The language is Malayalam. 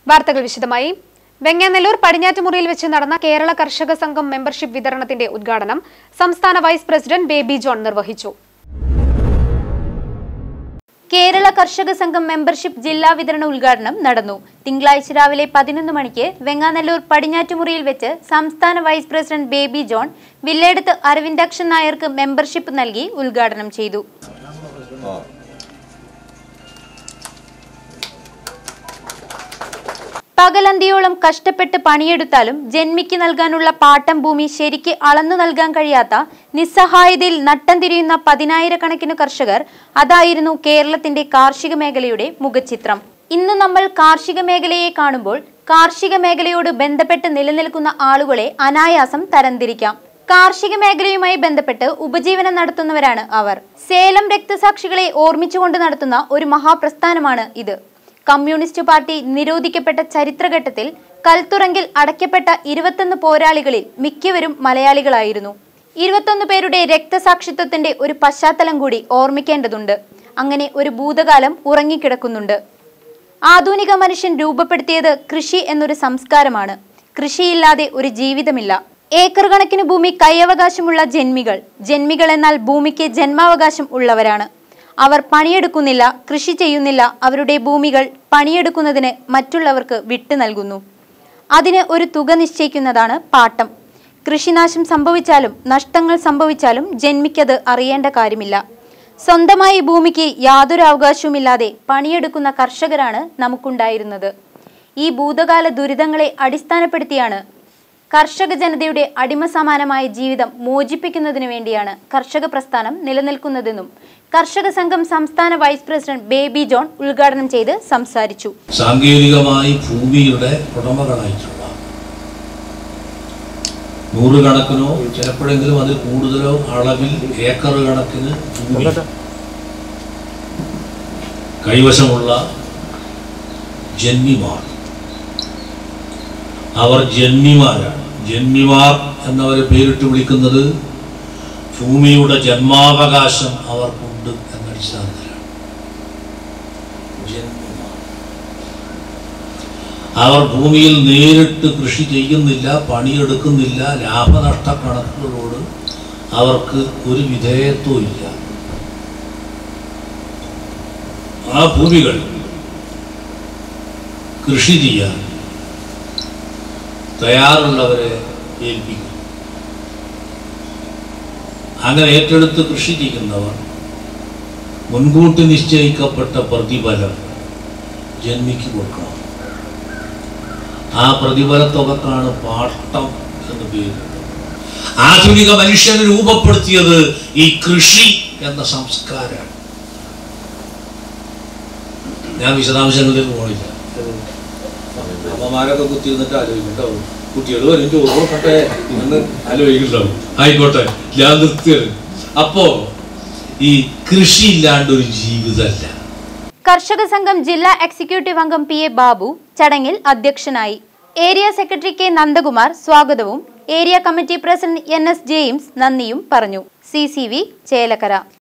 വാർത്തകൾ വിശദമായി വെങ്ങാനെല്ലൂർ പടിഞ്ഞാറ്റുമുറിയിൽ വെച്ച് നടന്ന കേരള കർഷക സംഘം മെമ്പർഷിപ്പ് വിതരണത്തിന്റെ ഉദ്ഘാടനം സംസ്ഥാന വൈസ് പ്രസിഡന്റ് ബേബി ജോൺ നിർവഹിച്ചു കേരള കർഷക സംഘം മെമ്പർഷിപ്പ് ജില്ലാ വിതരണ ഉദ്ഘാടനം നടന്നു തിങ്കളാഴ്ച രാവിലെ പതിനൊന്ന് മണിക്ക് വെങ്ങാനല്ലൂർ പടിഞ്ഞാറ്റുമുറിയിൽ വെച്ച് സംസ്ഥാന വൈസ് പ്രസിഡന്റ് ബേബി ജോൺ വില്ലേടത്ത് അരവിന്ദാക്ഷൻ നായർക്ക് മെമ്പർഷിപ്പ് നൽകി ഉദ്ഘാടനം ചെയ്തു പകലന്തിയോളം കഷ്ടപ്പെട്ട് പണിയെടുത്താലും ജന്മിക്ക് നൽകാനുള്ള പാട്ടം ഭൂമി ശരിക്ക് അളന്നു നൽകാൻ കഴിയാത്ത നിസ്സഹായതയിൽ നട്ടം തിരിയുന്ന പതിനായിരക്കണക്കിന് കർഷകർ അതായിരുന്നു കേരളത്തിന്റെ കാർഷിക മേഖലയുടെ മുഖചിത്രം ഇന്ന് നമ്മൾ കാർഷിക മേഖലയെ കാണുമ്പോൾ കാർഷിക മേഖലയോട് ബന്ധപ്പെട്ട് നിലനിൽക്കുന്ന ആളുകളെ അനായാസം തരംതിരിക്കാം കാർഷിക മേഖലയുമായി ബന്ധപ്പെട്ട് ഉപജീവനം നടത്തുന്നവരാണ് അവർ സേലം രക്തസാക്ഷികളെ ഓർമ്മിച്ചുകൊണ്ട് നടത്തുന്ന ഒരു മഹാപ്രസ്ഥാനമാണ് ഇത് കമ്മ്യൂണിസ്റ്റ് പാർട്ടി നിരോധിക്കപ്പെട്ട ചരിത്രഘട്ടത്തിൽ കൽത്തുറങ്കിൽ അടയ്ക്കപ്പെട്ട ഇരുപത്തൊന്ന് പോരാളികളിൽ മിക്കവരും മലയാളികളായിരുന്നു ഇരുപത്തൊന്ന് പേരുടെ രക്തസാക്ഷിത്വത്തിന്റെ ഒരു പശ്ചാത്തലം കൂടി ഓർമ്മിക്കേണ്ടതുണ്ട് അങ്ങനെ ഒരു ഭൂതകാലം ഉറങ്ങിക്കിടക്കുന്നുണ്ട് ആധുനിക മനുഷ്യൻ രൂപപ്പെടുത്തിയത് കൃഷി എന്നൊരു സംസ്കാരമാണ് കൃഷിയില്ലാതെ ഒരു ജീവിതമില്ല ഏക്കർ കണക്കിന് ഭൂമി കൈയവകാശമുള്ള ജന്മികൾ ജന്മികൾ എന്നാൽ ഭൂമിക്ക് ജന്മാവകാശം ഉള്ളവരാണ് അവർ പണിയെടുക്കുന്നില്ല കൃഷി ചെയ്യുന്നില്ല അവരുടെ ഭൂമികൾ പണിയെടുക്കുന്നതിന് മറ്റുള്ളവർക്ക് വിട്ടു നൽകുന്നു അതിന് ഒരു തുക നിശ്ചയിക്കുന്നതാണ് പാട്ടം കൃഷിനാശം സംഭവിച്ചാലും നഷ്ടങ്ങൾ സംഭവിച്ചാലും ജന്മിക്കത് അറിയേണ്ട കാര്യമില്ല സ്വന്തമായി ഭൂമിക്ക് യാതൊരു അവകാശവുമില്ലാതെ പണിയെടുക്കുന്ന കർഷകരാണ് നമുക്കുണ്ടായിരുന്നത് ഈ ഭൂതകാല ദുരിതങ്ങളെ അടിസ്ഥാനപ്പെടുത്തിയാണ് കർഷക ജനതയുടെ അടിമ സമാനമായ ജീവിതം മോചിപ്പിക്കുന്നതിനു വേണ്ടിയാണ് കർഷക പ്രസ്ഥാനം നിലനിൽക്കുന്നതെന്നും കർഷക സംഘം സംസ്ഥാന വൈസ് പ്രസിഡന്റ് ബേബി ജോൺ ഉദ്ഘാടനം ചെയ്ത് സംസാരിച്ചു സാങ്കേതികമായി ഭൂമിയുടെ ഉടമകളായിട്ടുള്ള നൂറുകണക്കിനോ ചിലപ്പോഴെങ്കിലും അതിൽ കൂടുതലോ അളവിൽ ഏക്കർ കണക്കിന് ഭൂമി കൈവശമുള്ള ജന്മിമാർ അവർ ജന്മിമാരാണ് ജന്മിമാർ എന്നവരെ പേരിട്ട് വിളിക്കുന്നത് ഭൂമിയുടെ ജന്മാവകാശം അവർക്കുണ്ട് എന്ന അടിസ്ഥാനത്തിലാണ് ജന്മിമാർ അവർ ഭൂമിയിൽ നേരിട്ട് കൃഷി ചെയ്യുന്നില്ല പണിയെടുക്കുന്നില്ല ലാഭനഷ്ട കണക്കുകളോട് അവർക്ക് ഒരു വിധേയത്വവും ഇല്ല ആ ഭൂമികൾ കൃഷി ചെയ്യാൻ തയ്യാറുള്ളവരെ ഏൽപ്പിക്കും അങ്ങനെ ഏറ്റെടുത്ത് കൃഷി ചെയ്യുന്നവർ മുൻകൂട്ടി നിശ്ചയിക്കപ്പെട്ട പ്രതിഫലം ജന്മിക്ക് കൊടുക്കണം ആ പ്രതിഫല തുകക്കാണ് പാട്ടം എന്ന് പേര് ആധുനിക മനുഷ്യനെ രൂപപ്പെടുത്തിയത് ഈ കൃഷി എന്ന സംസ്കാരമാണ് ഞാൻ വിശദാംശങ്ങളിലേക്ക് പോണില്ല അമ്മമാരൊക്കെ കുത്തി നിന്നിട്ട് ആലോചിക്കണ്ടാവും കുട്ടികൾ വരും ചോറ് കൊടുക്കട്ടെ എന്ന് ആലോചിക്കണ്ടാവും ആയിക്കോട്ടെ ഞാൻ നിർത്തിയത് അപ്പോ ഈ കൃഷി ഇല്ലാണ്ട് ഒരു ജീവിതമല്ല കർഷക സംഘം ജില്ലാ എക്സിക്യൂട്ടീവ് അംഗം പി എ ബാബു ചടങ്ങിൽ അധ്യക്ഷനായി ഏരിയ സെക്രട്ടറി കെ നന്ദകുമാർ സ്വാഗതവും area committee president N S James നന്ദിയും പറഞ്ഞു സി സി വി ചേലക്കര